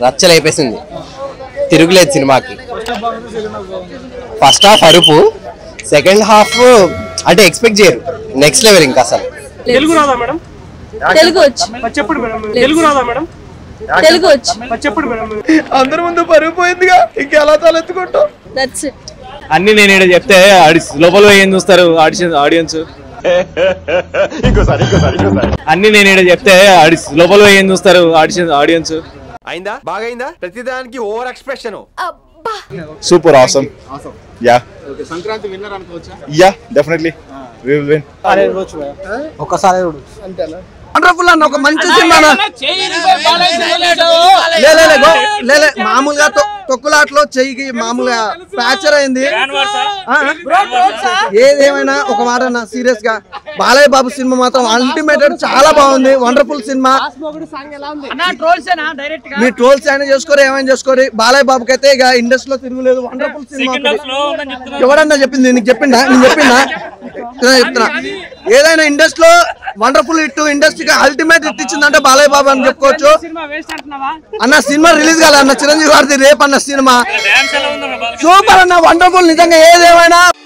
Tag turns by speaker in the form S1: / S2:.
S1: రచ్చలేపేసింది తిరుగులేదు సినిమాకి first half అరుపు సెకండ్ హాఫ్ అంటే ఎక్స్పెక్ట్ చేయరు నెక్స్ట్ లెవెల్ ఇంకా అసలు
S2: తెలుగు రాదా మేడం
S3: తెలుగు వచ్చు
S2: మరి చెప్పండి మేడం తెలుగు రాదా మేడం
S3: తెలుగు వచ్చు
S2: మరి చెప్పండి మేడం
S4: అందరి ముందు పరుగు పోయిందిగా ఇంకెలా తలెత్తుకుంటాం
S3: దట్స్ ఇట్
S5: అన్ని నేను ఇక్కడ చెప్తే ఆడి- లోపల పోయి ఏం చూస్తారు ఆడిషన్ ఆడియన్స్ అన్ని నేను ఇక్కడ చెప్తే ఆడి- లోపల పోయి ఏం చూస్తారు ఆడిషన్ ఆడియన్స్
S4: అయిందా బాగైందా ప్రతిదానికి over expression
S6: super awesome yeah Sankranti winner అనుకోవచ్చా yeah definitely we will win
S7: wonderful అన్న ఒక మంచి సినిమా అన్న. లే, లే, లే, గో. లే, లే, మామూలుగా తొ- తొక్కులాట్లో చెయ్యికి మామూలుగా ఫ్రాక్చర్ అయింది ఆ? ఏదేమైనా ఒక మాట అన్న సీరియస్ గా బాలయ్య బాబు సినిమా మాత్రం అల్టిమేటెడ్ చాలా బాగుంది వండర్ఫుల్ సినిమా మీ ట్రోల్స్ అయినా చేసుకోరు ఏమైనా చేసుకోరు బాలయ్య బాబుకి అయితే ఇక ఇండస్ట్రీలో తిరుగులేదు వండర్ఫుల్ సినిమా ఒకటి. ఎవడన్నా చెప్పింది నీకు చెప్పిందా నేను చెప్పిందా నేను చెప్తున్నా ఏదైనా ఇండస్ట్రీలో వండర్ఫుల్ హిట్ ఇండస్ట్రీకి అల్టిమేట్ హిట్ ఇచ్చిందంటే బాలయ్య బాబు అని చెప్పుకోవచ్చు అన్న సినిమా రిలీజ్ కాలే అన్న చిరంజీవి గారిది రేపు అన్న సినిమా సూపర్ అన్న వండర్ఫుల్ నిజంగా ఏదేమైనా